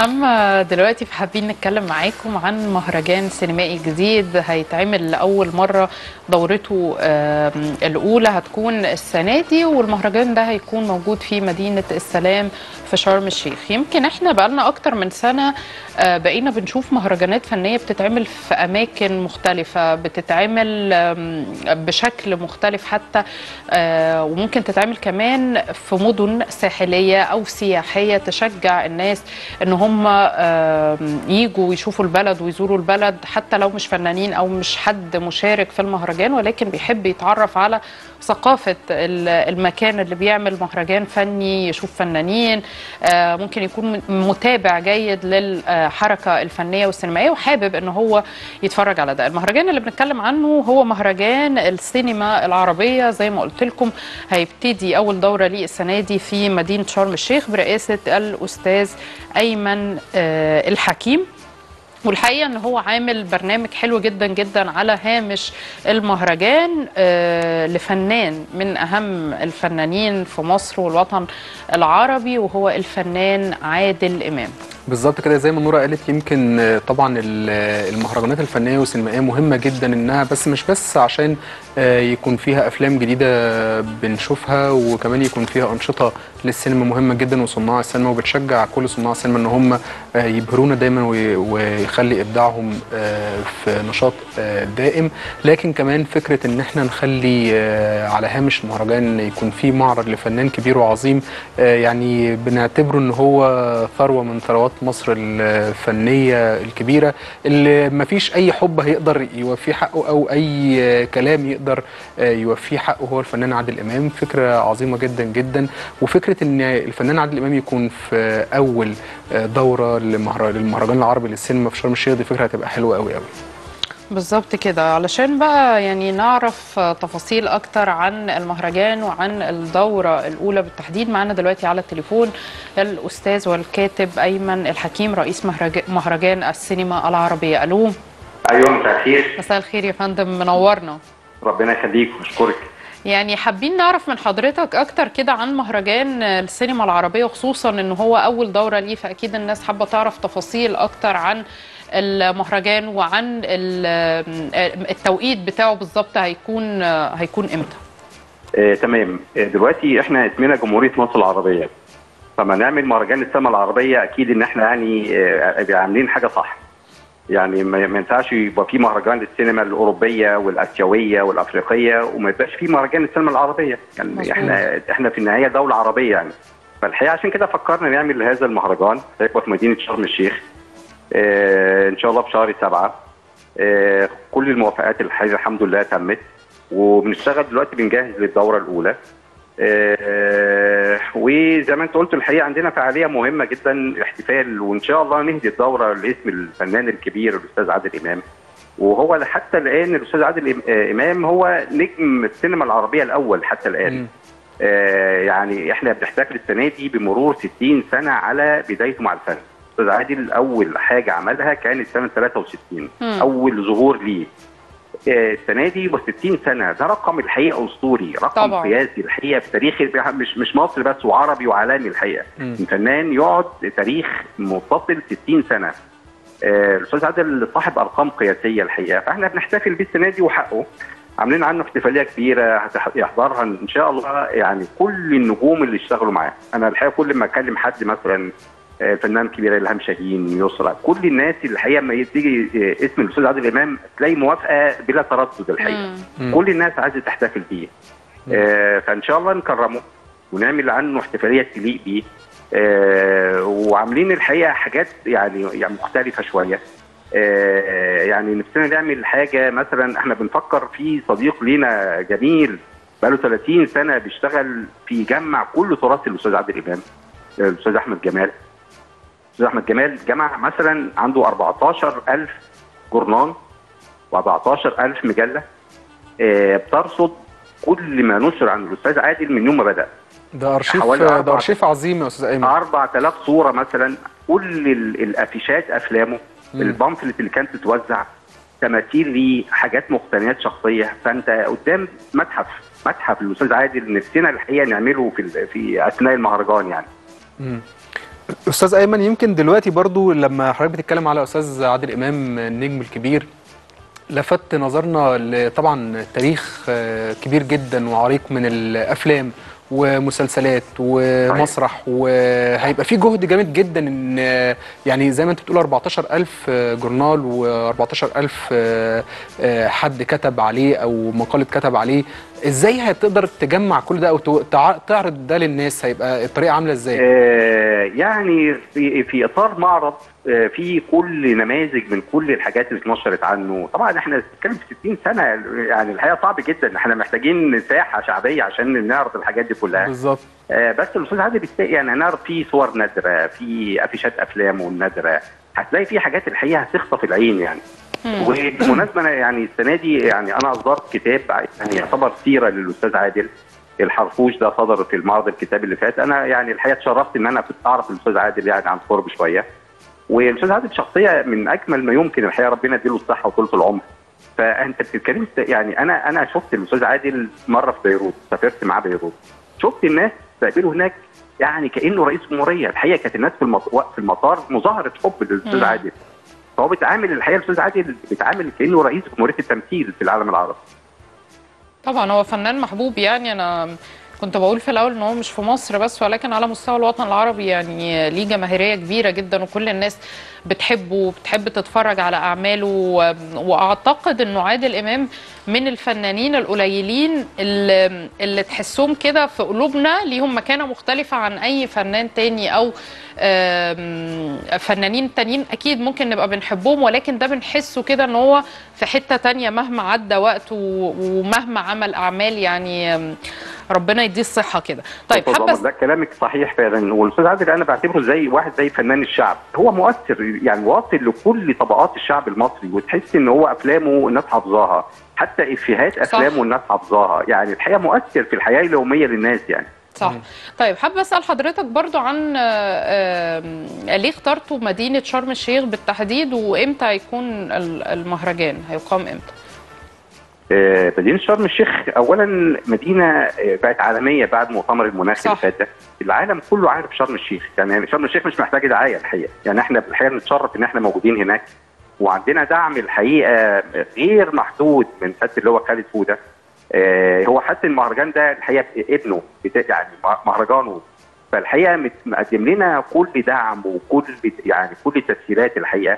اما دلوقتي فحابين نتكلم معاكم عن مهرجان سينمائي جديد هيتعمل لاول مره دورته آم، الاولى هتكون السنه دي والمهرجان ده هيكون موجود في مدينه السلام في شرم الشيخ يمكن احنا بقالنا اكتر من سنه آه، بقينا بنشوف مهرجانات فنيه بتتعمل في اماكن مختلفه بتتعمل آم، بشكل مختلف حتى آه، وممكن تتعمل كمان في مدن ساحليه او سياحيه تشجع الناس ان هم آم، يجوا يشوفوا البلد ويزوروا البلد حتى لو مش فنانين او مش حد مشارك في المهرجان ولكن بيحب يتعرف على ثقافه ال- المكان اللي بيعمل مهرجان فني يشوف فنانين آه، ممكن يكون متابع جيد للحركه الفنيه والسينمائيه وحابب ان هو يتفرج على ده المهرجان اللي بنتكلم عنه هو مهرجان السينما العربيه زي ما قلت لكم هيبتدي اول دوره ليه السنه دي في مدينه شرم الشيخ برئاسه الاستاذ ايمن آه، الحكيم والحقيقه ان هو عامل برنامج حلو جدا جدا على هامش المهرجان آه، لفنان من اهم الفنانين في مصر والوطن العربي وهو الفنان عادل امام بالظبط كده زي ما نورا قالت يمكن آه، طبعا ال- آه، المهرجانات الفنيه والسينمائيه مهمه جدا انها بس مش بس عشان آه، يكون فيها افلام جديده بنشوفها وكمان يكون فيها انشطه للسينما مهمه جدا وصناع السينما وبتشجع كل صناع السينما ان هم آه، يبهرونا دايما وي- ويخلي ابداعهم آه، في نشاط آه، دائم لكن كمان فكره ان احنا نخلي آه، على هامش المهرجان يكون في معرض لفنان كبير وعظيم آه، يعني بنعتبره ان هو ثروه من ثروات مصر الفنيه الكبيره اللي ما فيش اي حب هيقدر يوفيه حقه او اي آه، كلام يقدر آه، يوفيه حقه هو الفنان عادل امام فكره عظيمه جدا جدا وفكره ان الفنان عادل امام يكون في اول آه، دوره لمهر- للمهرجان العربي للسينما في شرم الشيخ دي فكره هتبقى حلوه قوي قوي بالظبط كده علشان بقى يعني نعرف آه، تفاصيل اكتر عن المهرجان وعن الدوره الاولى بالتحديد معانا دلوقتي على التليفون الاستاذ والكاتب ايمن الحكيم رئيس مهرج- مهرجان السينما العربيه الو ايوه مساء الخير مساء الخير يا فندم منورنا ربنا يخليك واشكرك يعني حابين نعرف من حضرتك اكتر كده عن مهرجان السينما العربيه وخصوصا ان هو اول دوره ليه فاكيد الناس حابه تعرف تفاصيل اكتر عن المهرجان وعن ال- التوقيت بتاعه بالظبط هيكون هيكون امتى آه تمام آه دلوقتي احنا اسمنا جمهوريه مصر العربيه فما نعمل مهرجان السينما العربيه اكيد ان احنا يعني آه عاملين حاجه صح يعني ما ما ينفعش يبقى في مهرجان للسينما الاوروبيه والاسيويه والافريقيه وما يبقاش في مهرجان للسينما العربيه يعني مظبوط. احنا احنا في النهايه دوله عربيه يعني فالحقيقه عشان كده فكرنا نعمل هذا المهرجان هيبقى في مدينه شرم الشيخ آه ان شاء الله في شهر سبعه آه كل الموافقات الحقيقه الحمد لله تمت وبنشتغل دلوقتي بنجهز للدوره الاولى آه، وزي ما انت قلت الحقيقه عندنا فعاليه مهمه جدا احتفال وان شاء الله نهدي الدوره لاسم الفنان الكبير الاستاذ عادل امام وهو حتى الان الاستاذ عادل إم- آه، امام هو نجم السينما العربيه الاول حتى الان مم. آه، يعني احنا بنحتفل السنه دي بمرور 60 سنه على بدايته مع الفن الاستاذ عادل اول حاجه عملها كانت سنه 63 مم. اول ظهور ليه آه، السنه دي يبقى 60 سنه ده رقم الحقيقه اسطوري رقم طبعاً. قياسي الحقيقه في تاريخ مش مش مصر بس وعربي وعالمي الحقيقه مم. فنان يقعد تاريخ متصل 60 سنه آه، الاستاذ عادل صاحب ارقام قياسيه الحقيقه فاحنا بنحتفل بيه السنه دي وحقه عاملين عنه احتفاليه كبيره هتح- يحضرها ان شاء الله يعني كل النجوم اللي اشتغلوا معاه انا الحقيقه كل ما اكلم حد مثلا آه، فنان كبير الهام شاهين يسرى كل الناس اللي الحقيقه لما تيجي آه، اسم الاستاذ عادل امام تلاقي موافقه بلا تردد الحقيقه مم. مم. كل الناس عايزه تحتفل بيه آه فان شاء الله نكرمه ونعمل عنه احتفاليه تليق بيه آه وعاملين الحقيقه حاجات يعني يعني مختلفه شويه آه يعني نفسنا نعمل حاجه مثلا احنا بنفكر في صديق لينا جميل بقاله 30 سنه بيشتغل في جمع كل تراث الاستاذ عادل امام آه، الاستاذ احمد جمال الاستاذ احمد جمال جمع مثلا عنده 14000 جورنان و14000 مجله آه، بترصد كل ما نشر عن الاستاذ عادل من يوم ما بدا ده ارشيف حوالي ده أربعة- ارشيف عظيم يا استاذ ايمن 4000 صوره مثلا كل ال- الافيشات افلامه مم. البامفلت اللي كانت تتوزع تماثيل ليه حاجات مقتنيات شخصيه فانت قدام متحف متحف للاستاذ عادل نفسنا الحقيقه نعمله في ال- في اثناء المهرجان يعني مم. استاذ ايمن يمكن دلوقتي برضو لما حضرتك بتتكلم على استاذ عادل امام النجم الكبير لفت نظرنا ل- طبعا تاريخ آه، كبير جدا وعريق من الافلام ومسلسلات ومسرح وهيبقى في جهد جامد جدا ان آه، يعني زي ما انت بتقول 14000 آه، جورنال و14000 حد كتب عليه او مقاله كتب عليه ازاي هتقدر تجمع كل ده او تو- تع- تعرض ده للناس هيبقى الطريقه عامله ازاي؟ آه، يعني في في اطار معرض آه، في كل نماذج من كل الحاجات اللي اتنشرت عنه طبعا احنا بنتكلم في 60 سنه يعني الحقيقه صعب جدا احنا محتاجين ساحه شعبيه عشان نعرض الحاجات دي كلها بالظبط آه، بس الاستاذ عادل بيستاهل يعني هنعرض فيه صور نادره في افيشات افلامه النادره هتلاقي فيه حاجات الحقيقه هتخطف العين يعني وبالمناسبه أنا يعني السنه دي يعني انا اصدرت كتاب يعني يعتبر سيره للاستاذ عادل الحرفوش ده صدر في المعرض الكتاب اللي فات انا يعني الحقيقه اتشرفت ان انا كنت اعرف الاستاذ عادل يعني عن قرب شويه والاستاذ عادل شخصيه من اجمل ما يمكن الحقيقه ربنا يديله الصحه وطولة العمر فانت بتتكلم يعني انا انا شفت الاستاذ عادل مره في بيروت سافرت معاه بيروت شفت الناس تقابله هناك يعني كانه رئيس جمهوريه الحقيقه كانت الناس في المطار في المطار مظاهره حب للاستاذ مم. عادل فهو بيتعامل الحقيقه الاستاذ عادل بيتعامل كانه رئيس جمهوريه التمثيل في العالم العربي طبعا هو فنان محبوب يعني انا كنت بقول في الاول ان هو مش في مصر بس ولكن على مستوى الوطن العربي يعني ليه جماهيريه كبيره جدا وكل الناس بتحبه وبتحب تتفرج على اعماله و- واعتقد انه عادل امام من الفنانين القليلين اللي, اللي تحسهم كده في قلوبنا ليهم مكانه مختلفه عن اي فنان تاني او آم، فنانين تانيين اكيد ممكن نبقى بنحبهم ولكن ده بنحسه كده ان هو في حته تانية مهما عدى وقت و- ومهما عمل اعمال يعني آم، ربنا يديه الصحه كده طيب أستاذ حابه عمر، ده كلامك صحيح فعلا والاستاذ عادل انا بعتبره زي واحد زي فنان الشعب هو مؤثر يعني واصل لكل طبقات الشعب المصري وتحس ان هو افلامه الناس حافظاها حتى افيهات افلامه الناس حافظاها يعني الحقيقه مؤثر في الحياه اليوميه للناس يعني صح طيب حابه اسال حضرتك برضو عن آه، آم، ليه اخترتوا مدينه شرم الشيخ بالتحديد وامتى هيكون ال- المهرجان هيقام امتى آه، مدينه شرم الشيخ اولا مدينه آه، بقت عالميه بعد مؤتمر المناخ صح. اللي فات ده العالم كله عارف شرم الشيخ يعني شرم الشيخ مش محتاجه دعايه الحقيقه يعني احنا الحقيقه نتشرف ان احنا موجودين هناك وعندنا دعم الحقيقه غير محدود من سياده اللي هو خالد فوده آه، هو حتى المهرجان ده الحقيقه ابنه بتا- يعني مهرجانه فالحقيقه مت- مقدم لنا كل دعم وكل يعني كل التسهيلات الحقيقه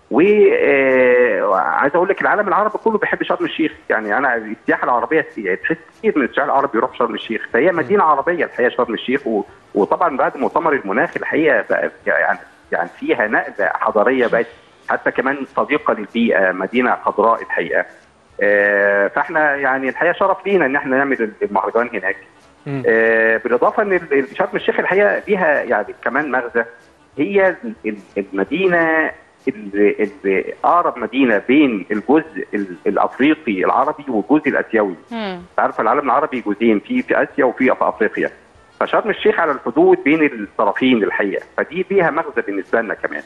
وعايز اقول لك العالم العربي كله بيحب شرم الشيخ يعني انا السياحه العربيه يعني تحس كتير من الشارع العربي يروح شرم الشيخ فهي مدينه عربيه الحقيقه شرم الشيخ و... وطبعا بعد مؤتمر المناخ الحقيقه بقى يعني يعني فيها نقله حضاريه بقت حتى كمان صديقه للبيئه مدينه خضراء الحقيقه آه، فاحنا يعني الحقيقه شرف لينا ان احنا نعمل المهرجان هناك مم. آه، بالاضافه ان ال- ال- شرم الشيخ الحقيقه ليها يعني كمان مغزى هي ال- ال- المدينه اللي اللي اقرب مدينه بين الجزء ال- الافريقي العربي والجزء الاسيوي مم. انت عارف العالم العربي جزئين في في اسيا وفي في افريقيا فشرم الشيخ على الحدود بين الطرفين الحقيقه فدي ليها مغزى بالنسبه لنا كمان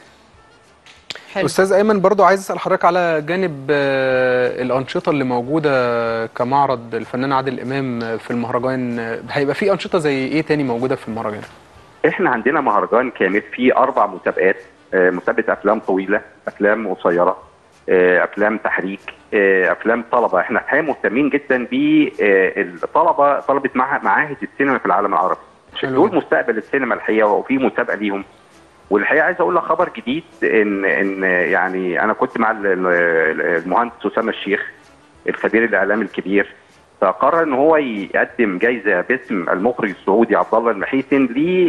حلو استاذ ايمن برضو عايز اسال حضرتك على جانب آه، الانشطه اللي موجوده كمعرض الفنان عادل امام في المهرجان آه، هيبقى في انشطه زي ايه تاني موجوده في المهرجان احنا عندنا مهرجان كامل فيه اربع مسابقات آه، مسابقه افلام طويله افلام قصيره آه، افلام تحريك آه، افلام طلبه احنا الحقيقه مهتمين جدا بالطلبه طلبه مع- معاهد السينما في العالم العربي حلو دول جدا. مستقبل السينما الحقيقه وفي مسابقه ليهم والحقيقه عايز اقول لك خبر جديد ان ان يعني انا كنت مع ال- ال- المهندس اسامه الشيخ الخبير الاعلامي الكبير فقرر ان هو يقدم جايزه باسم المخرج السعودي عبد الله المحيسن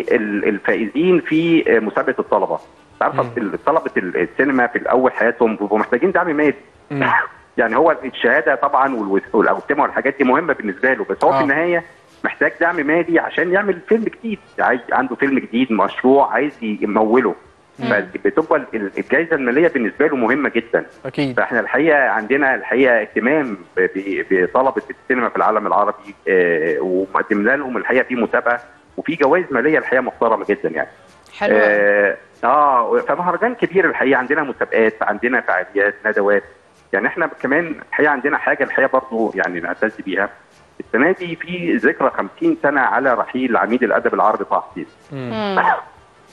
للفائزين في مسابقه الطلبه. تعرف مم. طلبه السينما في الاول حياتهم بيبقوا محتاجين دعم مادي. مم. يعني هو الشهاده طبعا والوث- والاوتمه والحاجات دي مهمه بالنسبه له بس هو آه. في النهايه محتاج دعم مالي عشان يعمل فيلم جديد عايز عنده فيلم جديد مشروع عايز يموله مم. فبتبقى ال- الجائزه الماليه بالنسبه له مهمه جدا اكيد فاحنا الحقيقه عندنا الحقيقه اهتمام ب- ب- بطلبه السينما في العالم العربي آه، ومقدمنا لهم الحقيقه في مسابقه وفي جوائز ماليه الحقيقه محترمه جدا يعني حلو أوي. اه آه، فمهرجان كبير الحقيقه عندنا مسابقات عندنا فعاليات ندوات يعني احنا كمان الحقيقه عندنا حاجه الحقيقه برضه يعني نعتز بيها السنه دي في ذكرى 50 سنه على رحيل عميد الادب العربي طه حسين مم. مم.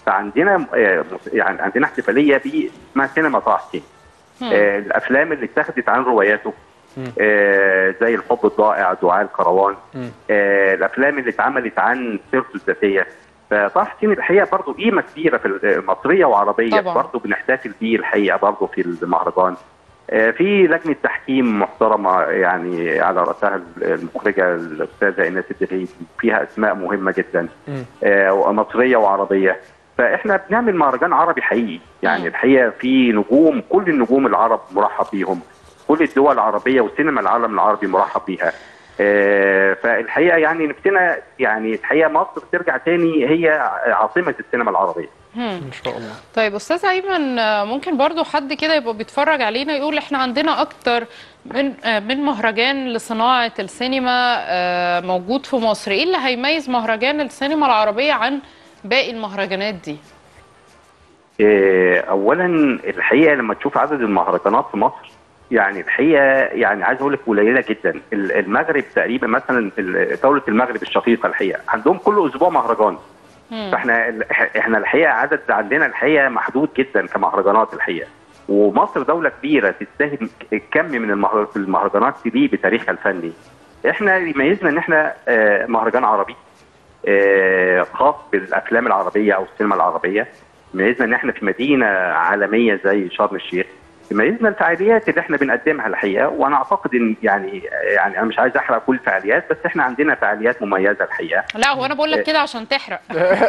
فعندنا آه، مس- يعني عندنا احتفاليه ب اسمها سينما طه حسين مم. آه، الافلام اللي اتخذت عن رواياته مم. آه، زي الحب الضائع دعاء الكروان مم. آه، الافلام اللي اتعملت عن سيرته الذاتيه فطه حسين الحقيقه برضه قيمه كبيره في المصريه وعربيه طبعاً. برضه بنحتفل بيه الحقيقه برضه في المهرجان آه، في لجنه تحكيم محترمه يعني على راسها المخرجه الاستاذه ايناس الدغيدي فيها اسماء مهمه جدا مم. آه، مصريه وعربيه فاحنا بنعمل مهرجان عربي حقيقي يعني مم. الحقيقه في نجوم كل النجوم العرب مرحب بيهم كل الدول العربيه وسينما العالم العربي مرحب بيها آه، فالحقيقه يعني نفسنا يعني الحقيقه مصر ترجع تاني هي عاصمه السينما العربيه مم. ان شاء الله طيب استاذ ايمن آه، ممكن برضو حد كده يبقى بيتفرج علينا يقول احنا عندنا اكتر من آه، من مهرجان لصناعه السينما آه، موجود في مصر ايه اللي هيميز مهرجان السينما العربيه عن باقي المهرجانات دي آه، اولا الحقيقه لما تشوف عدد المهرجانات في مصر يعني الحقيقه يعني عايز اقول لك قليله جدا ال- المغرب تقريبا مثلا ال- دوله المغرب الشقيقه الحقيقه عندهم كل اسبوع مهرجان مم. فاحنا ال- احنا الحقيقه عدد عندنا الحقيقه محدود جدا كمهرجانات الحقيقه ومصر دوله كبيره تستاهل كم من المهر- المهرجانات دي بتاريخها الفني احنا اللي يميزنا ان احنا آه، مهرجان عربي آه، خاص بالافلام العربيه او السينما العربيه يميزنا ان احنا في مدينه عالميه زي شرم الشيخ يميزنا الفعاليات اللي احنا بنقدمها الحقيقه وانا اعتقد ان يعني يعني انا مش عايز احرق كل الفعاليات بس احنا عندنا فعاليات مميزه الحقيقه لا هو انا بقول لك كده عشان تحرق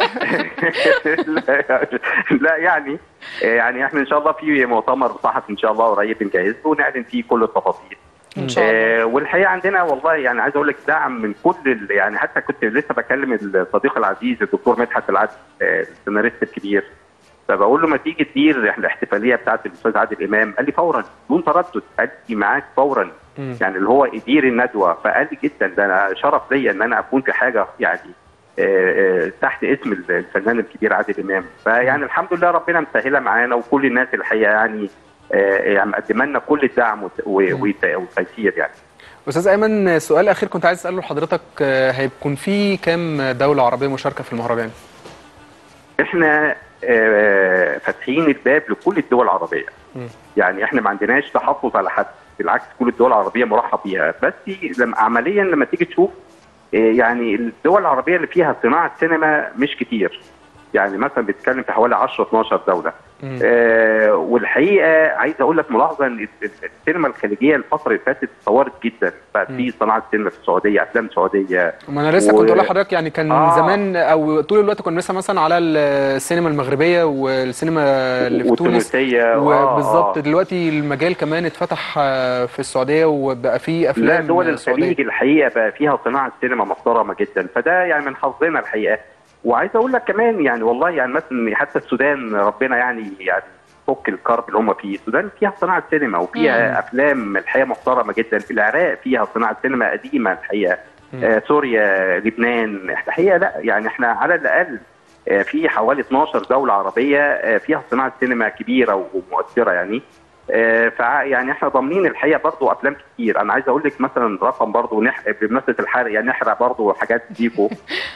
لا, لا يعني يعني احنا ان شاء الله في مؤتمر صحفي ان شاء الله قريب بنجهزه ونعلن فيه كل التفاصيل ان شاء الله آه، والحقيقه عندنا والله يعني عايز اقول لك دعم من كل ال- يعني حتى كنت لسه بكلم الصديق العزيز الدكتور مدحت العدل آه، السيناريست الكبير فبقول له ما تيجي تدير الاحتفاليه بتاعت الاستاذ عادل امام قال لي فورا بدون تردد قال لي معاك فورا مم. يعني اللي هو يدير الندوه فقال لي جدا ده انا شرف ليا ان انا اكون في حاجه يعني آه، آه، تحت اسم الفنان الكبير عادل امام فيعني الحمد لله ربنا مسهلها معانا وكل الناس الحقيقه يعني آه، يعني مقدمه لنا كل الدعم والت- و- والت- والتيسير يعني استاذ ايمن سؤال اخير كنت عايز اساله لحضرتك آه، هيكون في كام دوله عربيه مشاركه في المهرجان احنا آه، فاتحين الباب لكل الدول العربيه مم. يعني احنا ما عندناش تحفظ على حد بالعكس كل الدول العربيه مرحب بيها بس لما عمليا لما تيجي تشوف آه، يعني الدول العربيه اللي فيها صناعه سينما مش كتير يعني مثلا بتتكلم في حوالي 10 12 دوله مم. آه والحقيقه عايز اقول لك ملاحظه ان السينما الخليجيه الفتره اللي فاتت اتطورت جدا بقى في صناعه سينما في السعوديه افلام سعوديه ما انا لسه و- كنت اقول لحضرتك يعني كان آه. زمان او طول الوقت كنا لسه مثلا على السينما المغربيه والسينما اللي في تونس والتونسيه آه، وبالظبط آه. دلوقتي المجال كمان اتفتح آه، في السعوديه وبقى فيه افلام لا دول سعوديه الخليج الحقيقه بقى فيها صناعه سينما محترمه جدا فده يعني من حظنا الحقيقه وعايز اقول لك كمان يعني والله يعني مثلا حتى السودان ربنا يعني يعني فك الكرب اللي هم فيه السودان فيها صناعه سينما وفيها مم. افلام الحقيقه محترمه جدا في العراق فيها صناعه سينما قديمه الحقيقه مم. آه سوريا لبنان الحقيقه لا يعني احنا على الاقل آه في حوالي 12 دوله عربيه آه فيها صناعه سينما كبيره ومؤثره يعني آه، فع يعني احنا ضامنين الحقيقه برضو افلام كتير انا عايز اقول لك مثلا رقم برضو نح... بمناسبه الحرق يعني نحرق برضو حاجات ديكو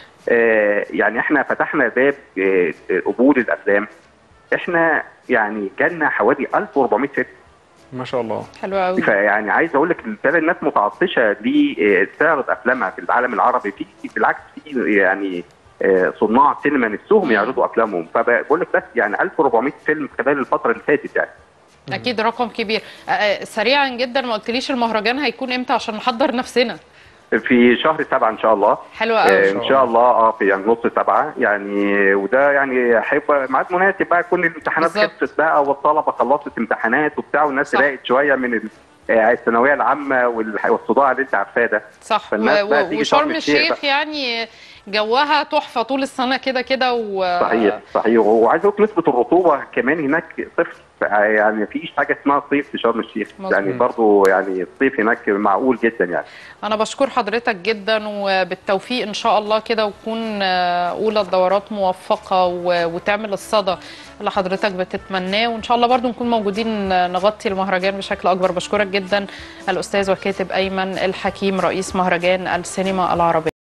آه، يعني احنا فتحنا باب آه، آه، قبول الافلام احنا يعني جالنا حوالي 1400 فيلم ما شاء الله حلو قوي فيعني عايز اقول لك فعلا الناس متعطشه لتعرض افلامها في العالم العربي في بالعكس في يعني آه، صناع سينما نفسهم يعرضوا افلامهم فبقول لك بس يعني 1400 فيلم خلال الفتره اللي فاتت يعني اكيد رقم كبير آه، آه، سريعا جدا ما قلتليش المهرجان هيكون امتى عشان نحضر نفسنا في شهر سبعة ان شاء الله حلو آه، قوي ان شاء الله اه في يعني نص سبعة يعني وده يعني هيبقى ميعاد مناسب بقى كل الامتحانات بالظبط. خلصت بقى والطلبه خلصت امتحانات وبتاع والناس صح. راقت شويه من ال- آه، الثانويه العامه والح- والصداع اللي انت عارفاه ده صح فالناس و- بقى و- تيجي وشرم شرم الشيخ الشيخ يعني جوها تحفه طول السنه كده كده و صحيح صحيح وعايز اقول لك نسبه الرطوبه كمان هناك صفر يعني مفيش حاجه اسمها صيف في شرم الشيخ مظبوط. يعني برضو يعني الصيف هناك معقول جدا يعني انا بشكر حضرتك جدا وبالتوفيق ان شاء الله كده وتكون آه، اولى الدورات موفقه و- وتعمل الصدى اللي حضرتك بتتمناه وان شاء الله برضو نكون موجودين آه، نغطي المهرجان بشكل اكبر بشكرك جدا الاستاذ وكاتب ايمن الحكيم رئيس مهرجان السينما العربيه